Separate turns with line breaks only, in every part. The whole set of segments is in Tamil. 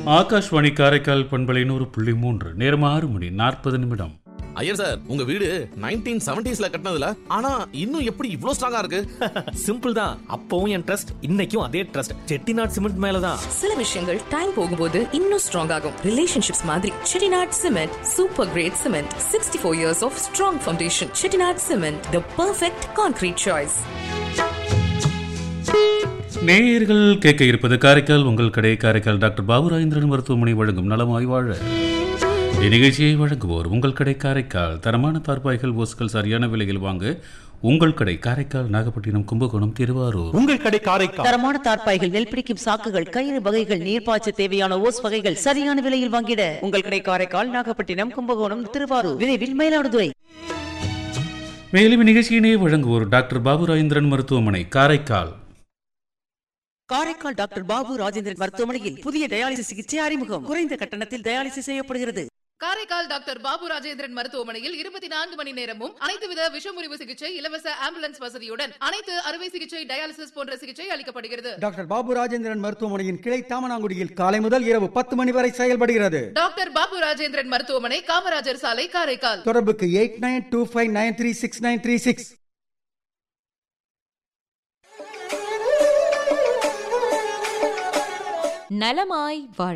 ஆகாஷ்வாணி காரைக்கால் பண்பலை நூறு புள்ளி மூன்று நேரம் ஆறு மணி நாற்பது நிமிடம்
ஐயர் சார் உங்க வீடு நைன்டீன் செவன்டிஸ்ல கட்டினதுல ஆனா இன்னும் எப்படி இவ்ளோ ஸ்ட்ராங்கா இருக்கு
சிம்பிள் தான் அப்பவும் என் ட்ரஸ்ட் இன்னைக்கும் அதே ட்ரஸ்ட் செட்டிநாட் சிமெண்ட் மேலதான்
சில விஷயங்கள் டைம் போகும்போது இன்னும் ஸ்ட்ராங் ஆகும் ரிலேஷன்ஷிப்ஸ் மாதிரி Chettinad cement super great cement sixty four years of strong foundation Chettinad cement the perfect concrete choice
நேயர்கள் கேட்க இருப்பது காரைக்கால் உங்கள் கடை காரைக்கால் டாக்டர் பாபுராஜேந்திரன் மருத்துவமனை வழங்கும் நலமாய் வாழ இந்நிகழ்ச்சியை வழங்குவோர் உங்கள் கடை காரைக்கால் தரமான தார்பாய்கள் ஓசுகள் சரியான விலையில் வாங்க உங்கள் கடை காரைக்கால் நாகப்பட்டினம் கும்பகோணம் திருவாரூர்
உங்கள் கடை காரைக்கால்
தரமான தார்ப்பாய்கள் நெல் பிடிக்கும் சாக்குகள் கயிறு வகைகள் நீர்ப்பாய்ச்ச தேவையான ஓஸ் வகைகள் சரியான விலையில் வாங்கிட உங்கள் கடை காரைக்கால் நாகப்பட்டினம் கும்பகோணம் திருவாரூர் விரைவில் மயிலாடுதுறை
மேலும் இந்நிகழ்ச்சியினை வழங்குவோர் டாக்டர் பாபுராஜேந்திரன் மருத்துவமனை காரைக்கால்
காரைக்கால் டாக்டர் பாபு ராஜேந்திரன் மருத்துவமனையில் புதிய டயாலிசிஸ் சிகிச்சை அறிமுகம் குறைந்த கட்டணத்தில் டயாலிசிஸ் செய்யப்படுகிறது
காரைக்கால் டாக்டர் பாபு ராஜேந்திரன் மருத்துவமனையில் இருபத்தி நான்கு மணி நேரமும் அனைத்து வித விஷமுறிவு சிகிச்சை இலவச ஆம்புலன்ஸ் வசதியுடன் அனைத்து அறுவை சிகிச்சை டயாலிசிஸ் போன்ற சிகிச்சை அளிக்கப்படுகிறது
டாக்டர் பாபு ராஜேந்திரன் மருத்துவமனையின் கிளை தாமனாங்குடியில் காலை முதல் இரவு பத்து மணி வரை செயல்படுகிறது
டாக்டர் பாபு ராஜேந்திரன் மருத்துவமனை காமராஜர் சாலை காரைக்கால்
தொடர்புக்கு eight nine two five nine three six nine three six
நலமாய் வாழ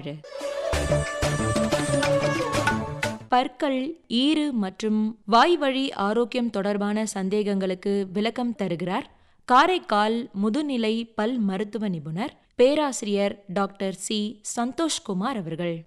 பற்கள் ஈறு மற்றும் வாய்வழி ஆரோக்கியம் தொடர்பான சந்தேகங்களுக்கு விளக்கம் தருகிறார் காரைக்கால் முதுநிலை பல் மருத்துவ நிபுணர் பேராசிரியர் டாக்டர் சி சந்தோஷ்குமார் அவர்கள்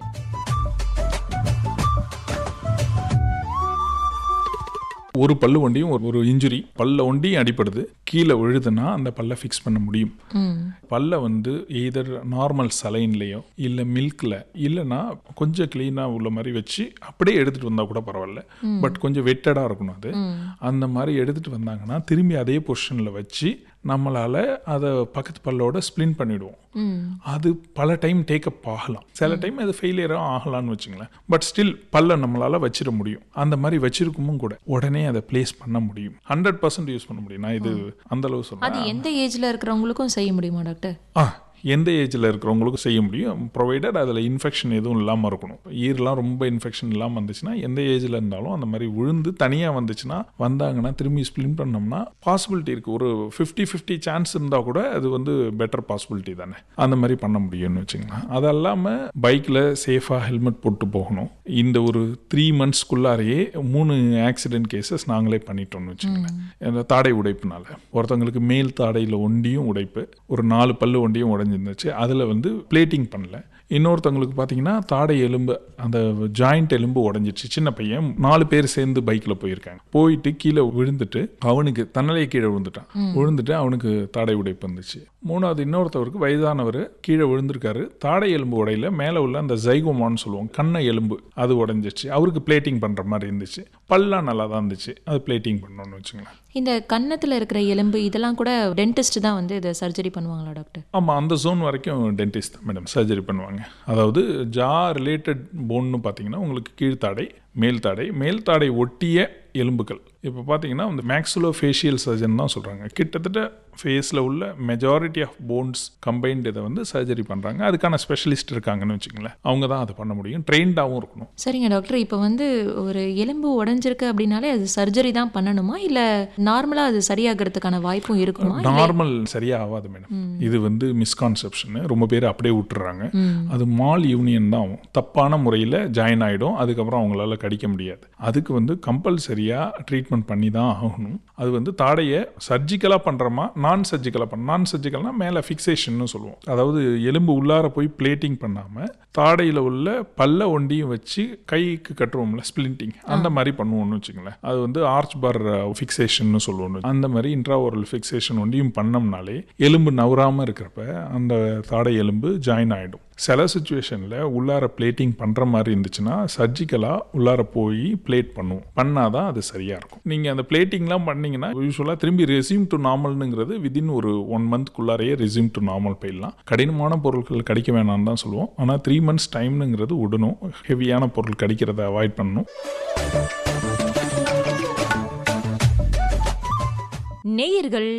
ஒரு பல்லு வண்டியும் ஒரு ஒரு இன்ஜுரி பல்ல ஒண்டியும் அடிப்படுது கீழே விழுதுன்னா அந்த பல்லை ஃபிக்ஸ் பண்ண முடியும் பல்ல வந்து எய்தர் நார்மல் சலைன்லேயோ இல்லை மில்கில் இல்லைன்னா கொஞ்சம் க்ளீனாக உள்ள மாதிரி வச்சு அப்படியே எடுத்துகிட்டு வந்தால் கூட பரவாயில்ல பட் கொஞ்சம் வெட்டடாக இருக்கணும் அது அந்த மாதிரி எடுத்துகிட்டு வந்தாங்கன்னா திரும்பி அதே பொசிஷனில் வச்சு நம்மளால் அதை பக்கத்து பல்லோட ஸ்ப்ளின் பண்ணிவிடுவோம் அது பல டைம் டேக்கப் ஆகலாம் சில டைம் அது ஃபெயிலியராக ஆகலாம்னு வச்சுங்களேன் பட் ஸ்டில் பல்ல நம்மளால் வச்சிட முடியும் அந்த மாதிரி வச்சிருக்குமும் கூட உடனே அதை ப்ளேஸ் பண்ண முடியும் ஹண்ட்ரட் பர்சன்ட் யூஸ் பண்ண முடியும் நான் இது அந்த அளவு
அது
சொல்றேன்
எந்த ஏஜ்ல இருக்கிறவங்களுக்கும் செய்ய முடியுமா டாக்டர்
ஆ எந்த ஏஜில் இருக்கிறவங்களுக்கும் செய்ய முடியும் ப்ரொவைடட் அதில் இன்ஃபெக்ஷன் எதுவும் இல்லாமல் இருக்கணும் ஈரெலாம் ரொம்ப இன்ஃபெக்ஷன் இல்லாமல் வந்துச்சுன்னா எந்த ஏஜில் இருந்தாலும் அந்த மாதிரி விழுந்து தனியாக வந்துச்சுன்னா வந்தாங்கன்னா திரும்பி ஸ்ப்ளின் பண்ணோம்னா பாசிபிலிட்டி இருக்குது ஒரு ஃபிஃப்டி ஃபிஃப்டி சான்ஸ் இருந்தால் கூட அது வந்து பெட்டர் பாசிபிலிட்டி தானே அந்த மாதிரி பண்ண முடியும்னு வச்சுங்களேன் அது இல்லாமல் பைக்கில் சேஃபாக ஹெல்மெட் போட்டு போகணும் இந்த ஒரு த்ரீ மந்த்ஸ்க்குள்ளாரையே மூணு ஆக்சிடென்ட் கேசஸ் நாங்களே பண்ணிட்டோம்னு வச்சுங்களேன் இந்த தாடை உடைப்புனால ஒருத்தவங்களுக்கு மேல் தாடையில் ஒண்டியும் உடைப்பு ஒரு நாலு பல்லு ஒண்டியும் உடைஞ்சிருந்துச்சு அதில் வந்து பிளேட்டிங் பண்ணல இன்னொருத்தவங்களுக்கு பார்த்தீங்கன்னா தாடை எலும்பு அந்த ஜாயிண்ட் எலும்பு உடஞ்சிச்சு சின்ன பையன் நாலு பேர் சேர்ந்து பைக்கில் போயிருக்காங்க போயிட்டு கீழே விழுந்துட்டு அவனுக்கு தன்னலையே கீழே விழுந்துட்டான் விழுந்துட்டு அவனுக்கு தாடை உடைப்பு வந்துச்சு மூணாவது இன்னொருத்தவருக்கு வயதானவர் கீழே விழுந்திருக்காரு தாடை எலும்பு உடையில மேலே உள்ள அந்த ஜைகோமான்னு சொல்லுவோம் கண்ண எலும்பு அது உடஞ்சிச்சு அவருக்கு பிளேட்டிங் பண்ணுற மாதிரி இருந்துச்சு பல்லாம் நல்லா தான் இருந்துச்சு அது பிளேட்டிங் பண்ணணும்னு வச்சுங்களேன்
இந்த கன்னத்துல இருக்கிற எலும்பு இதெல்லாம் கூட டென்டிஸ்ட் தான் வந்து இதை சர்ஜரி பண்ணுவாங்களா டாக்டர்
ஆமாம் அந்த ஜோன் வரைக்கும் டென்டிஸ்ட் தான் மேடம் சர்ஜரி பண்ணுவாங்க அதாவது ஜா ரிலேட்டட் போன்னு பார்த்தீங்கன்னா உங்களுக்கு கீழ்த்தாடை மேல் தாடை மேல் தாடை ஒட்டிய எலும்புகள் இப்போ பார்த்தீங்கன்னா இந்த மேக்ஸுலோ ஃபேஷியல் சர்ஜன் தான் சொல்கிறாங்க கிட்டத்தட்ட ஃபேஸில் உள்ள மெஜாரிட்டி ஆஃப் போன்ஸ் கம்பைன்ட் இதை வந்து சர்ஜரி பண்ணுறாங்க அதுக்கான ஸ்பெஷலிஸ்ட் இருக்காங்கன்னு வச்சுங்களேன் அவங்க தான் அதை பண்ண முடியும் ட்ரெயின்டாகவும் இருக்கணும்
சரிங்க டாக்டர் இப்போ வந்து ஒரு எலும்பு உடைஞ்சிருக்கு அப்படின்னாலே அது சர்ஜரி தான் பண்ணணுமா இல்லை நார்மலாக அது சரியாகிறதுக்கான வாய்ப்பும் இருக்குமா இல்லை-
நார்மல் சரியா ஆகாது மேடம் இது வந்து மிஸ்கான்செப்ஷன் ரொம்ப பேர் அப்படியே விட்டுறாங்க அது மால் யூனியன் தான் ஆகும் தப்பான முறையில் ஜாயின் ஆகிடும் அதுக்கப்புறம் அவங்களால கடிக்க முடியாது அதுக்கு வந்து கம்பல்சரியாக ட்ரீட்மெண்ட் பண்ணி தான் ஆகணும் அது வந்து தாடையை சர்ஜிக்கலாக பண்ணுறோமா நான் சர்ஜிக்கலாக பண்ண நான் சர்ஜிக்கல்னா மேலே ஃபிக்சேஷன்னு சொல்லுவோம் அதாவது எலும்பு உள்ளார போய் பிளேட்டிங் பண்ணாமல் தாடையில் உள்ள பல்ல ஒண்டியும் வச்சு கைக்கு கட்டுவோம்ல ஸ்பிளிண்டிங் அந்த மாதிரி பண்ணுவோம்னு வச்சுங்களேன் அது வந்து ஆர்ச் பார் ஃபிக்சேஷன் சொல்லுவோம் அந்த மாதிரி இன்ட்ராஓரல் ஃபிக்சேஷன் ஒண்டியும் பண்ணோம்னாலே எலும்பு நவராமல் இருக்கிறப்ப அந்த தாடை எலும்பு ஜாயின் ஆகிடும் சில சுச்சுவேஷனில் உள்ளார பிளேட்டிங் பண்ணுற மாதிரி இருந்துச்சுன்னா சர்ஜிக்கலாக உள்ளார போய் பிளேட் பண்ணுவோம் பண்ணாதான் அது சரியாக இருக்கும் நீங்கள் அந்த பிளேட்டிங்லாம் பண்ணீங்கன்னா யூஸ்வலாக திரும்பி ரெசியூம் டு நார்மல்னுங்கிறது விதின் ஒரு ஒன் மந்த்க்குள்ளாரையே ரெசியூம் டு நார்மல் போயிடலாம் கடினமான பொருட்கள் கடிக்க வேணாம்னு தான் சொல்லுவோம் ஆனால் த்ரீ மந்த்ஸ் டைம்னுங்கிறது விடணும் ஹெவியான பொருள் கடிக்கிறத அவாய்ட் பண்ணணும்
நேயர்கள்